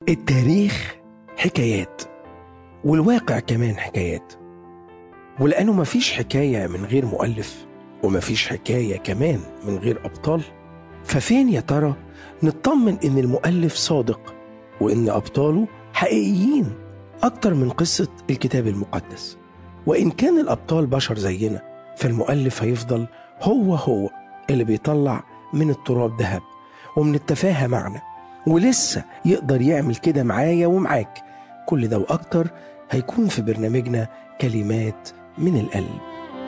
التاريخ حكايات والواقع كمان حكايات ولأنه مفيش حكاية من غير مؤلف ومفيش حكاية كمان من غير أبطال ففين يا ترى نطمن إن المؤلف صادق وإن أبطاله حقيقيين أكتر من قصة الكتاب المقدس وإن كان الأبطال بشر زينا فالمؤلف هيفضل هو هو اللي بيطلع من التراب ذهب ومن التفاهة معنى ولسه يقدر يعمل كده معايا ومعاك كل ده وأكتر هيكون في برنامجنا كلمات من القلب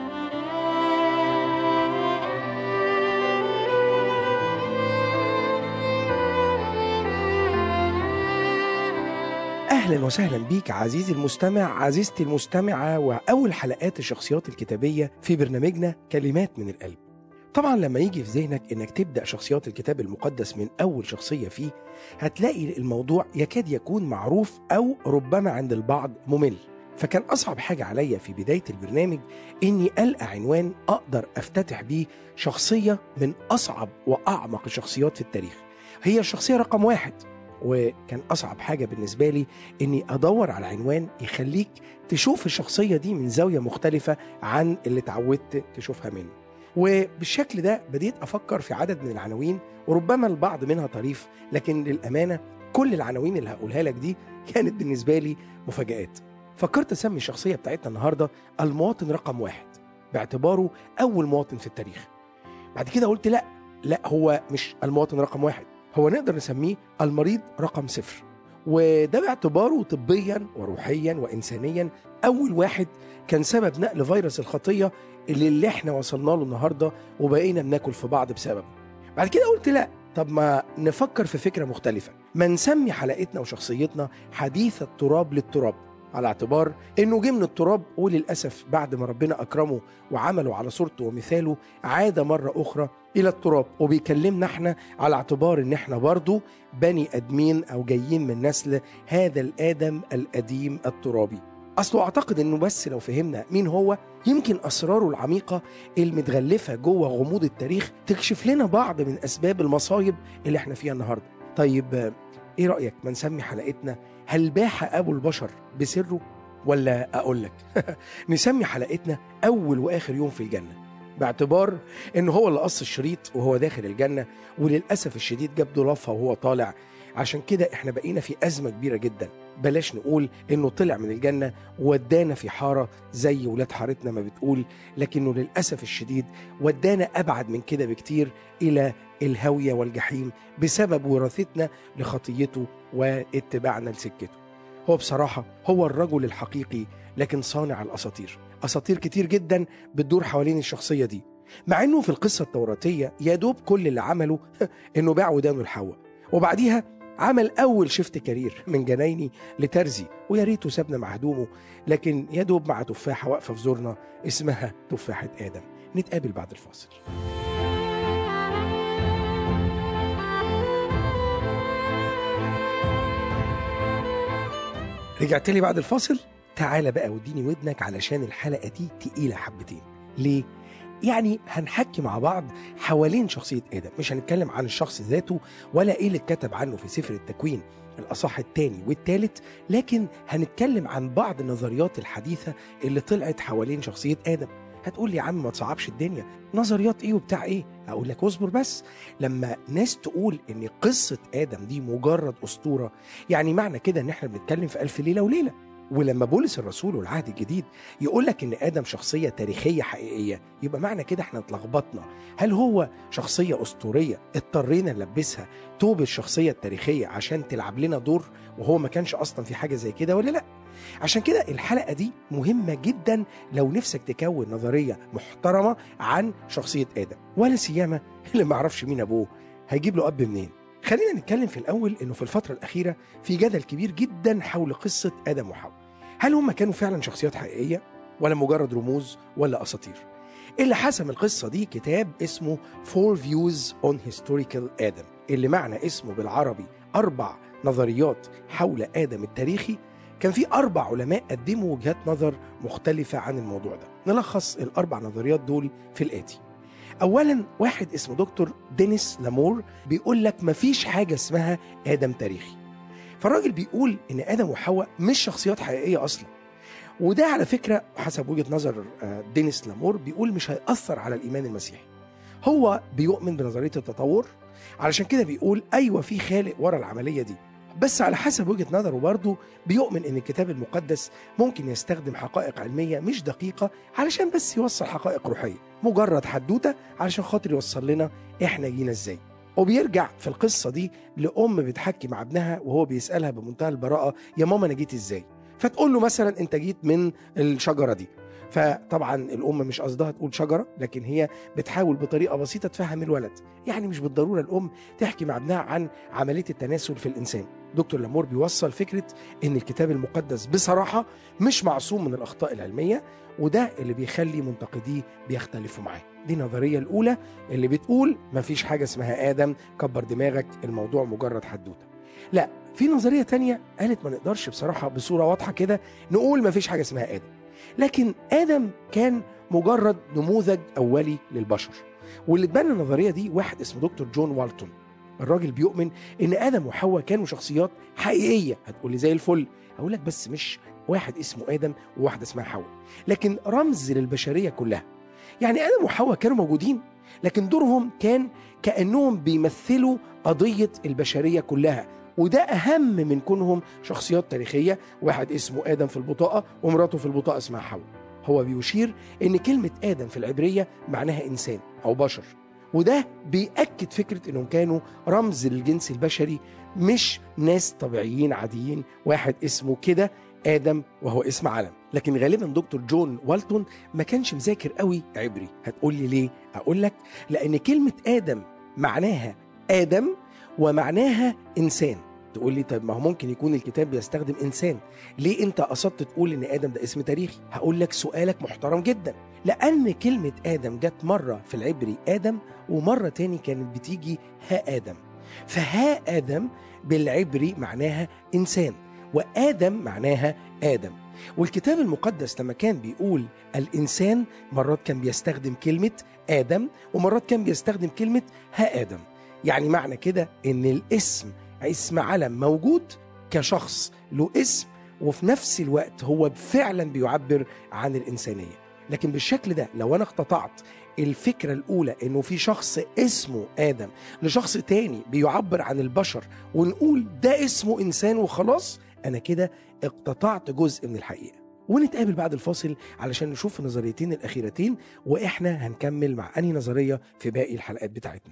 اهلا وسهلا بيك عزيزي المستمع عزيزتي المستمعه واول حلقات الشخصيات الكتابيه في برنامجنا كلمات من القلب طبعا لما يجي في ذهنك انك تبدا شخصيات الكتاب المقدس من اول شخصيه فيه هتلاقي الموضوع يكاد يكون معروف او ربما عند البعض ممل فكان اصعب حاجه عليا في بدايه البرنامج اني القى عنوان اقدر افتتح بيه شخصيه من اصعب واعمق الشخصيات في التاريخ هي الشخصيه رقم واحد وكان اصعب حاجه بالنسبه لي اني ادور على عنوان يخليك تشوف الشخصيه دي من زاويه مختلفه عن اللي اتعودت تشوفها منه وبالشكل ده بديت افكر في عدد من العناوين وربما البعض منها طريف لكن للامانه كل العناوين اللي هقولها لك دي كانت بالنسبه لي مفاجات فكرت اسمي الشخصيه بتاعتنا النهارده المواطن رقم واحد باعتباره اول مواطن في التاريخ بعد كده قلت لا لا هو مش المواطن رقم واحد هو نقدر نسميه المريض رقم صفر وده باعتباره طبيا وروحيا وانسانيا اول واحد كان سبب نقل فيروس الخطيه اللي, اللي احنا وصلنا له النهارده وبقينا بناكل في بعض بسببه. بعد كده قلت لا طب ما نفكر في فكره مختلفه، ما نسمي حلقتنا وشخصيتنا حديث التراب للتراب على اعتبار انه جه من التراب وللاسف بعد ما ربنا اكرمه وعمله على صورته ومثاله عاد مره اخرى الى التراب وبيكلمنا احنا على اعتبار ان احنا برضه بني ادمين او جايين من نسل هذا الادم القديم الترابي. اصله اعتقد انه بس لو فهمنا مين هو يمكن اسراره العميقه المتغلفه جوه غموض التاريخ تكشف لنا بعض من اسباب المصايب اللي احنا فيها النهارده. طيب ايه رايك ما نسمي حلقتنا هل باح ابو البشر بسره ولا اقول لك نسمي حلقتنا اول واخر يوم في الجنه باعتبار ان هو اللي قص الشريط وهو داخل الجنه وللاسف الشديد جاب ضلافها وهو طالع عشان كده احنا بقينا في ازمه كبيره جدا بلاش نقول انه طلع من الجنه ودانا في حاره زي ولاد حارتنا ما بتقول لكنه للاسف الشديد ودانا ابعد من كده بكتير الى الهاويه والجحيم بسبب وراثتنا لخطيته واتباعنا لسكته. هو بصراحه هو الرجل الحقيقي لكن صانع الاساطير. اساطير كتير جدا بتدور حوالين الشخصيه دي. مع انه في القصه التوراتيه يا دوب كل اللي عمله انه باع ودانه لحواء وبعديها عمل اول شفت كارير من جنايني لترزي ويا ريته سابنا مع هدومه لكن يا دوب مع تفاحه واقفه في زورنا اسمها تفاحه ادم نتقابل بعد الفاصل رجعت لي بعد الفاصل تعالى بقى وديني ودنك علشان الحلقه دي تقيله حبتين ليه يعني هنحكي مع بعض حوالين شخصية آدم مش هنتكلم عن الشخص ذاته ولا إيه اللي اتكتب عنه في سفر التكوين الأصح الثاني والثالث لكن هنتكلم عن بعض النظريات الحديثة اللي طلعت حوالين شخصية آدم هتقول لي يا عم ما تصعبش الدنيا نظريات ايه وبتاع ايه اقول لك اصبر بس لما ناس تقول ان قصة ادم دي مجرد اسطورة يعني معنى كده ان احنا بنتكلم في الف ليلة وليلة ولما بولس الرسول والعهد الجديد يقول لك ان ادم شخصيه تاريخيه حقيقيه يبقى معنى كده احنا اتلخبطنا هل هو شخصيه اسطوريه اضطرينا نلبسها توب الشخصيه التاريخيه عشان تلعب لنا دور وهو ما كانش اصلا في حاجه زي كده ولا لا عشان كده الحلقه دي مهمه جدا لو نفسك تكون نظريه محترمه عن شخصيه ادم ولا سيما اللي ما يعرفش مين ابوه هيجيب له اب منين خلينا نتكلم في الأول إنه في الفترة الأخيرة في جدل كبير جدا حول قصة آدم وحواء. هل هم كانوا فعلا شخصيات حقيقية ولا مجرد رموز ولا أساطير؟ اللي حسم القصة دي كتاب اسمه Four Views on Historical Adam اللي معنى اسمه بالعربي أربع نظريات حول آدم التاريخي كان في أربع علماء قدموا وجهات نظر مختلفة عن الموضوع ده نلخص الأربع نظريات دول في الآتي اولا واحد اسمه دكتور دينيس لامور بيقول لك مفيش حاجه اسمها ادم تاريخي فالراجل بيقول ان ادم وحواء مش شخصيات حقيقيه اصلا وده على فكره حسب وجهه نظر آه، دينيس لامور بيقول مش هيأثر على الايمان المسيحي هو بيؤمن بنظريه التطور علشان كده بيقول ايوه في خالق ورا العمليه دي بس على حسب وجهه نظره برضه بيؤمن ان الكتاب المقدس ممكن يستخدم حقائق علميه مش دقيقه علشان بس يوصل حقائق روحيه مجرد حدوته علشان خاطر يوصل لنا احنا جينا ازاي وبيرجع في القصه دي لام بتحكي مع ابنها وهو بيسالها بمنتهى البراءه يا ماما انا جيت ازاي فتقول له مثلا انت جيت من الشجره دي فطبعا الام مش قصدها تقول شجره لكن هي بتحاول بطريقه بسيطه تفهم الولد يعني مش بالضروره الام تحكي مع ابنها عن عمليه التناسل في الانسان دكتور لامور بيوصل فكره ان الكتاب المقدس بصراحه مش معصوم من الاخطاء العلميه وده اللي بيخلي منتقديه بيختلفوا معاه دي النظريه الاولى اللي بتقول مفيش حاجه اسمها ادم كبر دماغك الموضوع مجرد حدوته لا في نظريه تانية قالت ما نقدرش بصراحه بصوره واضحه كده نقول مفيش حاجه اسمها ادم لكن ادم كان مجرد نموذج اولي للبشر واللي اتبنى النظريه دي واحد اسمه دكتور جون والتون الراجل بيؤمن ان ادم وحواء كانوا شخصيات حقيقيه هتقولي زي الفل اقول لك بس مش واحد اسمه ادم وواحده اسمها حواء لكن رمز للبشريه كلها يعني ادم وحواء كانوا موجودين لكن دورهم كان كانهم بيمثلوا قضيه البشريه كلها وده اهم من كونهم شخصيات تاريخيه واحد اسمه ادم في البطاقه ومراته في البطاقه اسمها حواء هو بيشير ان كلمه ادم في العبريه معناها انسان او بشر وده بيأكد فكرة انهم كانوا رمز للجنس البشري مش ناس طبيعيين عاديين واحد اسمه كده ادم وهو اسم علم لكن غالبا دكتور جون والتون ما كانش مذاكر قوي عبري هتقول لي ليه اقول لك لان كلمه ادم معناها ادم ومعناها انسان تقول لي طيب ما هو ممكن يكون الكتاب بيستخدم انسان ليه انت قصدت تقول ان ادم ده اسم تاريخي هقول لك سؤالك محترم جدا لان كلمه ادم جت مره في العبري ادم ومره تاني كانت بتيجي ها ادم فها ادم بالعبري معناها انسان وادم معناها ادم والكتاب المقدس لما كان بيقول الانسان مرات كان بيستخدم كلمه ادم ومرات كان بيستخدم كلمه ها ادم يعني معنى كده ان الاسم اسم علم موجود كشخص له اسم وفي نفس الوقت هو فعلا بيعبر عن الانسانيه لكن بالشكل ده لو انا اقتطعت الفكره الاولى انه في شخص اسمه ادم لشخص تاني بيعبر عن البشر ونقول ده اسمه انسان وخلاص انا كده اقتطعت جزء من الحقيقه ونتقابل بعد الفاصل علشان نشوف النظريتين الاخيرتين واحنا هنكمل مع انهي نظريه في باقي الحلقات بتاعتنا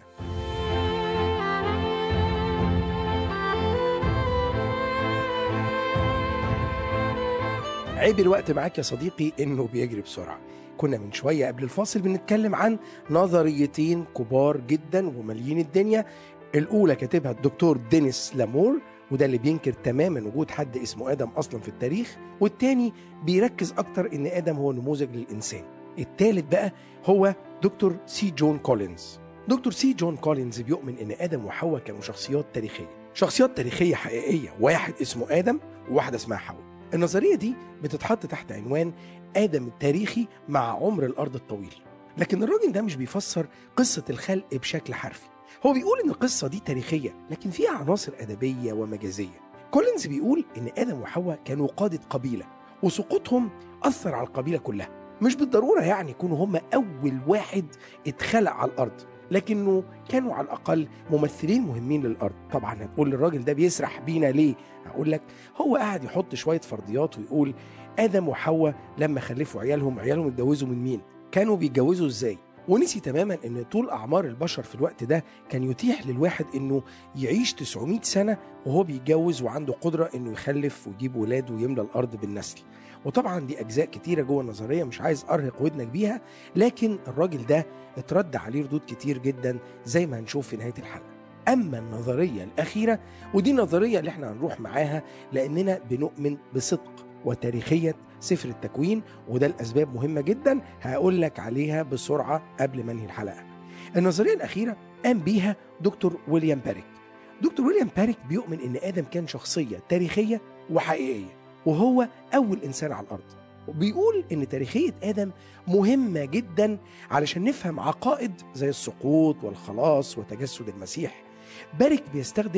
عيب الوقت معاك يا صديقي انه بيجري بسرعه كنا من شويه قبل الفاصل بنتكلم عن نظريتين كبار جدا وماليين الدنيا الاولى كاتبها الدكتور دينيس لامور وده اللي بينكر تماما وجود حد اسمه ادم اصلا في التاريخ والتاني بيركز اكتر ان ادم هو نموذج للانسان التالت بقى هو دكتور سي جون كولينز دكتور سي جون كولينز بيؤمن ان ادم وحواء كانوا شخصيات تاريخيه شخصيات تاريخيه حقيقيه واحد اسمه ادم وواحده اسمها حواء النظريه دي بتتحط تحت عنوان ادم التاريخي مع عمر الارض الطويل لكن الراجل ده مش بيفسر قصه الخلق بشكل حرفي هو بيقول ان القصه دي تاريخيه لكن فيها عناصر ادبيه ومجازيه كولينز بيقول ان ادم وحواء كانوا قاده قبيله وسقوطهم اثر على القبيله كلها مش بالضروره يعني يكونوا هم اول واحد اتخلق على الارض لكنه كانوا على الاقل ممثلين مهمين للارض طبعا هتقول الراجل ده بيسرح بينا ليه هقول لك هو قاعد يحط شويه فرضيات ويقول ادم وحواء لما خلفوا عيالهم عيالهم اتجوزوا من مين كانوا بيتجوزوا ازاي ونسي تماما ان طول اعمار البشر في الوقت ده كان يتيح للواحد انه يعيش 900 سنه وهو بيتجوز وعنده قدره انه يخلف ويجيب ولاد ويملى الارض بالنسل وطبعا دي اجزاء كتيره جوه النظريه مش عايز ارهق ودنك بيها لكن الراجل ده اترد عليه ردود كتير جدا زي ما هنشوف في نهايه الحلقه اما النظريه الاخيره ودي النظريه اللي احنا هنروح معاها لاننا بنؤمن بصدق وتاريخيه سفر التكوين وده الاسباب مهمه جدا هقول لك عليها بسرعه قبل ما انهي الحلقه النظريه الاخيره قام بيها دكتور ويليام باريك دكتور ويليام باريك بيؤمن ان ادم كان شخصيه تاريخيه وحقيقيه وهو اول انسان على الارض وبيقول ان تاريخيه ادم مهمه جدا علشان نفهم عقائد زي السقوط والخلاص وتجسد المسيح بارك بيستخدم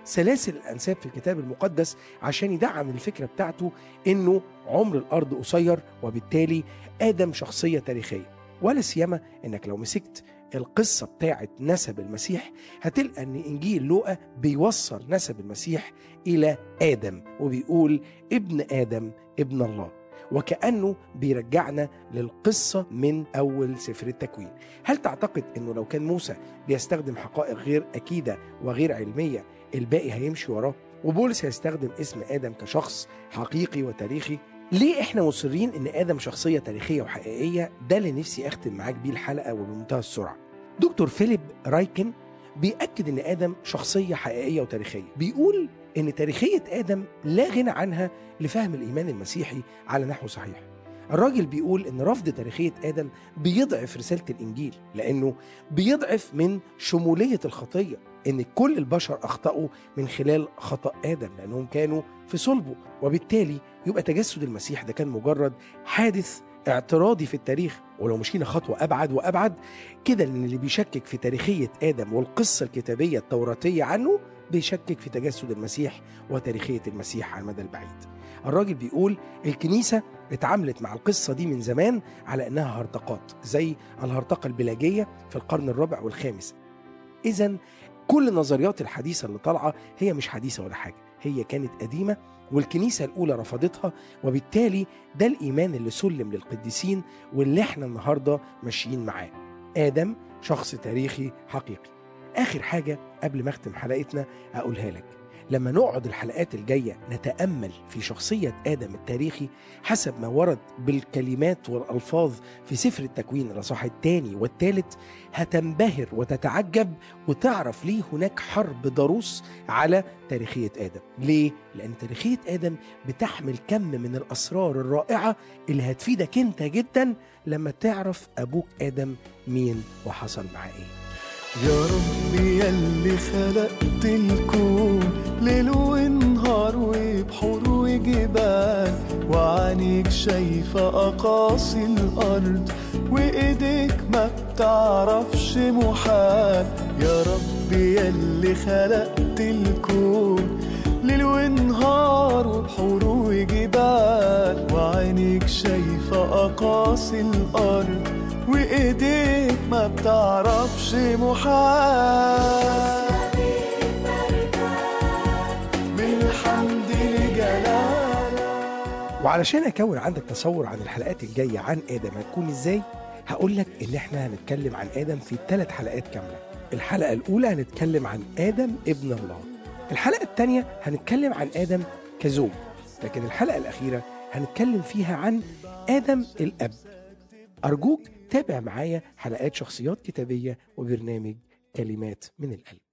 سلاسل الأنساب في الكتاب المقدس عشان يدعم الفكرة بتاعته إنه عمر الأرض قصير وبالتالي آدم شخصية تاريخية ولا سيما إنك لو مسكت القصة بتاعت نسب المسيح هتلقى إن إنجيل لوقا بيوصل نسب المسيح إلى آدم وبيقول ابن آدم ابن الله وكأنه بيرجعنا للقصة من أول سفر التكوين هل تعتقد أنه لو كان موسى بيستخدم حقائق غير أكيدة وغير علمية الباقي هيمشي وراه وبولس هيستخدم اسم آدم كشخص حقيقي وتاريخي ليه احنا مصرين ان ادم شخصيه تاريخيه وحقيقيه ده اللي نفسي اختم معاك بيه الحلقه وبمنتهى السرعه دكتور فيليب رايكن بيأكد ان ادم شخصيه حقيقيه وتاريخيه بيقول ان تاريخيه ادم لا غنى عنها لفهم الايمان المسيحي على نحو صحيح الراجل بيقول ان رفض تاريخيه ادم بيضعف رساله الانجيل لانه بيضعف من شموليه الخطيه ان كل البشر اخطاوا من خلال خطا ادم لانهم كانوا في صلبه وبالتالي يبقى تجسد المسيح ده كان مجرد حادث اعتراضي في التاريخ ولو مشينا خطوة أبعد وأبعد كده إن اللي بيشكك في تاريخية آدم والقصة الكتابية التوراتية عنه بيشكك في تجسد المسيح وتاريخية المسيح على المدى البعيد الراجل بيقول الكنيسة اتعاملت مع القصة دي من زمان على إنها هرطقات زي الهرطقة البلاجية في القرن الرابع والخامس إذا كل النظريات الحديثة اللي طالعة هي مش حديثة ولا حاجة هي كانت قديمة والكنيسة الأولى رفضتها وبالتالي ده الإيمان اللي سلم للقديسين واللي احنا النهاردة ماشيين معاه آدم شخص تاريخي حقيقي آخر حاجة قبل ما أختم حلقتنا أقولها لك لما نقعد الحلقات الجاية نتأمل في شخصية آدم التاريخي حسب ما ورد بالكلمات والألفاظ في سفر التكوين الأصحاح الثاني والثالث هتنبهر وتتعجب وتعرف ليه هناك حرب ضروس على تاريخية آدم ليه؟ لأن تاريخية آدم بتحمل كم من الأسرار الرائعة اللي هتفيدك أنت جدا لما تعرف أبوك آدم مين وحصل معاه إيه يا ربي يلي خلقت الكون ليل ونهار وبحور وجبال وعينيك شايفة أقاصي الأرض وإيديك ما بتعرفش محال يا ربي يلي خلقت الكون ليل ونهار وبحور وجبال وعينيك شايفة أقاصي الأرض وإيديك ما بتعرفش محال بالحمد لجلالك وعلشان اكون عندك تصور عن الحلقات الجايه عن ادم هتكون ازاي هقول لك ان احنا هنتكلم عن ادم في ثلاث حلقات كامله الحلقه الاولى هنتكلم عن ادم ابن الله الحلقه الثانيه هنتكلم عن ادم كزوج لكن الحلقه الاخيره هنتكلم فيها عن ادم الاب ارجوك تابع معايا حلقات شخصيات كتابيه وبرنامج كلمات من القلب